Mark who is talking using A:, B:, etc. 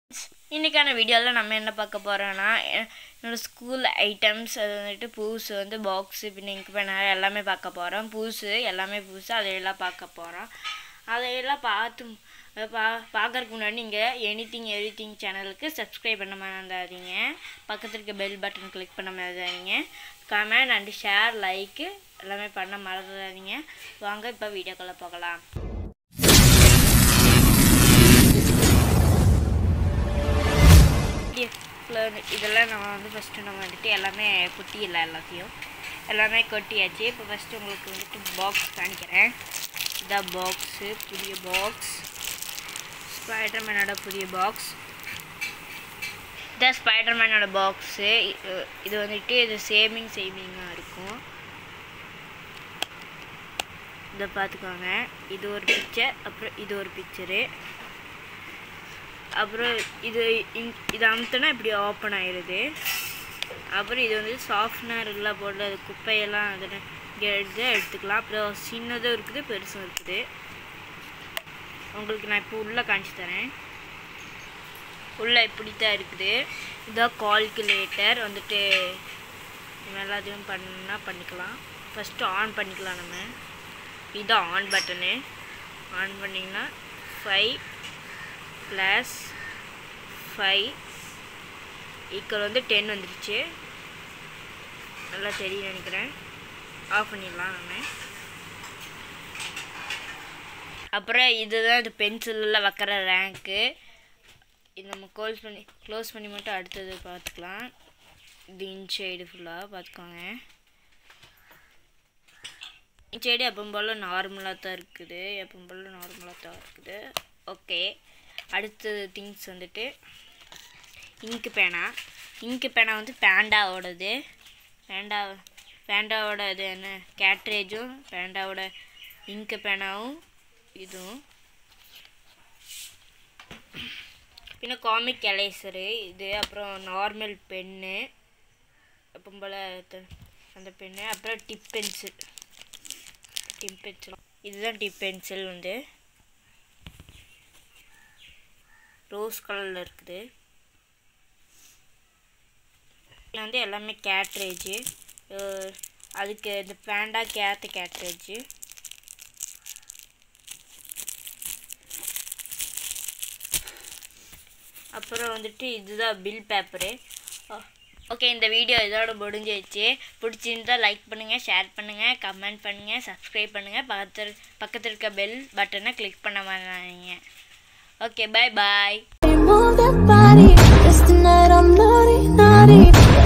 A: இன்றைக்கான வீடியோவில் நம்ம என்ன பார்க்க போகிறோன்னா என்னோடய ஸ்கூல் ஐட்டம்ஸ் அது வந்துட்டு பூசு வந்து பாக்ஸு பின்ன இங்கு பேனர் எல்லாமே பார்க்க போகிறோம் பூசு எல்லாமே பூசு அதையெல்லாம் பார்க்க போகிறோம் அதையெல்லாம் பார்த்து அதை பா பார்க்கறதுக்கு முன்னாடி நீங்கள் எனி திங் எவ்ரி திங் சேனலுக்கு சப்ஸ்கிரைப் பண்ண மறந்துடாதீங்க பக்கத்தில் இருக்க பெல் பட்டன் கிளிக் பண்ண மறந்துடாதீங்க கமெண்ட் அண்டு ஷேர் லைக்கு எல்லாமே பண்ண மறந்துடாதீங்க வாங்க இப்போ வீடியோக்குள்ளே போகலாம் வீடியோக்குள்ள வந்து இதெல்லாம் நம்ம வந்து ஃபஸ்ட்டு நம்ம வந்துட்டு எல்லாமே கொட்டிடலாம் எல்லாத்தையும் எல்லாமே கொட்டியாச்சு இப்போ ஃபஸ்ட்டு உங்களுக்கு வந்துட்டு பாக்ஸ் காணிக்கிறேன் இதான் பாக்ஸு புதிய பாக்ஸ் ஸ்பைடர்மேனோட புதிய பாக்ஸ் இதான் ஸ்பைடர்மேனோட பாக்ஸு இது வந்துட்டு இது சேவிங் சேவிங்காக இருக்கும் இதை பார்த்துக்கோங்க இது ஒரு பிக்சர் அப்புறம் இது ஒரு பிக்சரு அப்புறம் இது இங் இது அமுத்தினா இப்படி ஓப்பன் ஆயிடுது அப்புறம் இது வந்து சாஃப்ட்னர் எல்லாம் போட்டு அது குப்பையெல்லாம் அதில் எடுத்து எடுத்துக்கலாம் அப்புறம் சின்னதும் இருக்குது பெருசும் இருக்குது உங்களுக்கு நான் இப்போ உள்ளே காமிச்சு தரேன் உள்ளே இப்படி தான் இருக்குது இதான் கால்குலேட்டர் வந்துட்டு நம்ம எல்லாத்தையும் பண்ணால் பண்ணிக்கலாம் ஃபஸ்ட்டு ஆன் பண்ணிக்கலாம் நம்ம இதான் ஆன் பட்டனு ஆன் பண்ணிங்கன்னா ஃபைவ் ப்ளஸ் ஃபைவ் ஈக்குவல் வந்து டென் வந்துடுச்சு நல்லா தெரியும் நினைக்கிறேன் ஆஃப் பண்ணிடலாம் நம்ம அப்புறம் இதுதான் இது பென்சிலில் வைக்கிற ரேங்க்கு இது நம்ம க்ளோஸ் பண்ணி க்ளோஸ் பண்ணி மட்டும் அடுத்தது பார்த்துக்கலாம் இது இன்சைடு ஃபுல்லாக பார்த்துக்கோங்க இன்சைடு எப்பவும் போல் நார்மலாக தான் இருக்குது எப்பவும் போல் நார்மலாக தான் இருக்குது ஓகே அடுத்தது திங்ஸ் வந்துட்டு இங்கு பேனா இங்கு பேனா வந்து பேண்டாவோடது பேண்டா பேண்டாவோட இது என்ன கேட்ரேஜும் பேண்டாவோட இங்கு பேனாவும் இதுவும் பின்ன காமிக் எலைசரு இது அப்புறம் நார்மல் பென்னு எப்பவும் போல் அந்த பென்னு அப்புறம் டிப் பென்சில் டிப் பென்சில் இதுதான் டிப் பென்சில் வந்து ரோஸ் கலரில் இருக்குது இதில் வந்து எல்லாமே கேட்ரேஜு அதுக்கு இந்த பேண்டாக்கு ஏற்ற கேட்ரேஜு அப்புறம் வந்துட்டு இதுதான் பில் பேப்பரு ஓகே இந்த வீடியோ இதோட முடிஞ்சிச்சு பிடிச்சிருந்தா லைக் பண்ணுங்கள் ஷேர் பண்ணுங்கள் கமெண்ட் பண்ணுங்கள் சப்ஸ்கிரைப் பண்ணுங்கள் பக்கத்தில் பக்கத்தில் இருக்க பெல் பட்டனை கிளிக் பண்ண மாட்டாங்க Okay, bye bye.
B: Move that body, just tonight I'm naughty, naughty.